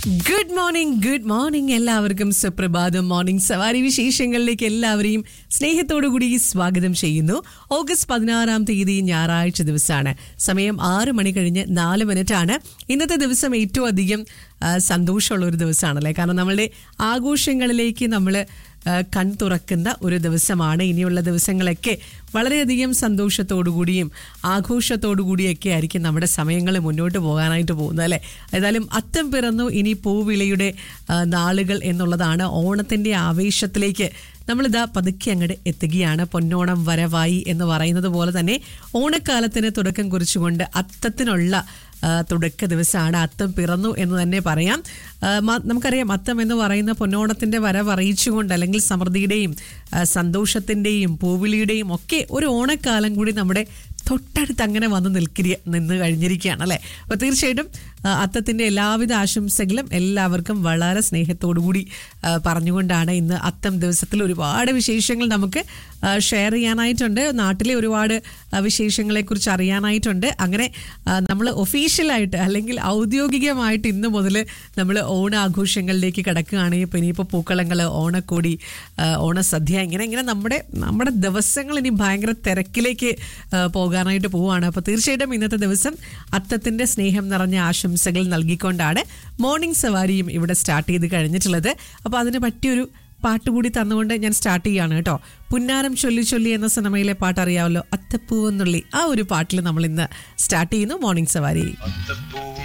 good morning good morning എല്ലാവർക്കും സുപ്രഭാതം morning സവാരി വിശേഷങ്ങളിലേക്ക് എല്ലാവരെയും സ്നേഹത്തോടു കൂടി സ്വാഗതം ചെയ്യുന്നു ഓഗസ്റ്റ് പതിനാറാം തീയതി ഞായറാഴ്ച ദിവസമാണ് സമയം ആറ് മണി കഴിഞ്ഞ് നാല് മിനിറ്റ് ആണ് ഇന്നത്തെ ദിവസം ഏറ്റവും അധികം ആ, സന്തോഷമുള്ള ഒരു ദിവസമാണല്ലേ കാരണം നമ്മളുടെ ആഘോഷങ്ങളിലേക്ക് നമ്മൾ കൺ തുറക്കുന്ന ഒരു ദിവസമാണ് ഇനിയുള്ള ദിവസങ്ങളൊക്കെ വളരെയധികം സന്തോഷത്തോടു കൂടിയും ആഘോഷത്തോടു കൂടിയൊക്കെ ആയിരിക്കും നമ്മുടെ സമയങ്ങൾ മുന്നോട്ട് പോകാനായിട്ട് പോകുന്നത് അല്ലേ ഏതായാലും അത്തം പിറന്നു ഇനി പൂവിളിയുടെ ആ, നാളുകൾ എന്നുള്ളതാണ് ഓണത്തിൻ്റെ ആവേശത്തിലേക്ക് നമ്മളിതാ പതുക്കെ അങ്ങോട്ട് എത്തുകയാണ് പൊന്നോണം വരവായി എന്ന് പറയുന്നത് പോലെ തന്നെ ഓണക്കാലത്തിന് തുടക്കം കുറിച്ചുകൊണ്ട് അത്തത്തിനുള്ള ആ, തുടക്ക ദിവസമാണ് അത്തം പിറന്നു എന്ന് തന്നെ പറയാം ആ, മ- നമുക്കറിയാം അത്തം എന്ന് പറയുന്ന പൊന്നോണത്തിന്റെ വരവ് അറിയിച്ചുകൊണ്ട് അല്ലെങ്കിൽ സമൃദ്ധിയുടെയും ആ, സന്തോഷത്തിന്റെയും പൂവിളിയുടെയും ഒക്കെ ഒരു ഓണക്കാലം കൂടി നമ്മുടെ തൊട്ടടുത്ത് അങ്ങനെ വന്ന് നിൽക്കിരി നിന്ന് കഴിഞ്ഞിരിക്കുകയാണ് അല്ലേ അപ്പോൾ തീർച്ചയായിട്ടും ആ, അത്തത്തിന്റെ എല്ലാവിധ ആശംസകളും എല്ലാവർക്കും വളരെ സ്നേഹത്തോടു കൂടി ആ, പറഞ്ഞുകൊണ്ടാണ് ഇന്ന് അത്തം ദിവസത്തിൽ ഒരുപാട് വിശേഷങ്ങൾ നമുക്ക് ഷെയർ ചെയ്യാനായിട്ടുണ്ട് നാട്ടിലെ ഒരുപാട് ആ, വിശേഷങ്ങളെക്കുറിച്ച് അറിയാനായിട്ടുണ്ട് അങ്ങനെ നമ്മൾ ഒഫീഷ്യലായിട്ട് അല്ലെങ്കിൽ ഔദ്യോഗികമായിട്ട് ഇന്ന് മുതൽ നമ്മൾ ഓണാഘോഷങ്ങളിലേക്ക് കിടക്കുകയാണെങ്കിൽ ഇപ്പോൾ ഇനിയിപ്പോൾ പൂക്കളങ്ങൾ ഓണക്കോടി ആ, ഓണസദ്യ ഇങ്ങനെ ഇങ്ങനെ നമ്മുടെ നമ്മുടെ ദിവസങ്ങൾ ഇനി ഭയങ്കര തിരക്കിലേക്ക് ആ, പോകാനായിട്ട് പോവുകയാണ് അപ്പോൾ തീർച്ചയായിട്ടും ഇന്നത്തെ ദിവസം അത്തത്തിൻ്റെ സ്നേഹം നിറഞ്ഞ ആശംസകൾ നൽകിക്കൊണ്ടാണ് മോർണിംഗ് സവാരിയും ഇവിടെ സ്റ്റാർട്ട് ചെയ്ത് കഴിഞ്ഞിട്ടുള്ളത് അപ്പോൾ അതിന് പറ്റിയൊരു പാട്ട് കൂടി തന്നുകൊണ്ട് ഞാൻ സ്റ്റാർട്ട് ചെയ്യാണ് കേട്ടോ പുന്നാരം ചൊല്ലി ചൊല്ലി എന്ന സിനിമയിലെ പാട്ട് അറിയാമല്ലോ അത്തപ്പൂവെന്നുള്ളി ആ ഒരു പാട്ടിൽ നമ്മൾ ഇന്ന് സ്റ്റാർട്ട് ചെയ്യുന്നു മോർണിംഗ് സവാരി അത്തപ്പൂ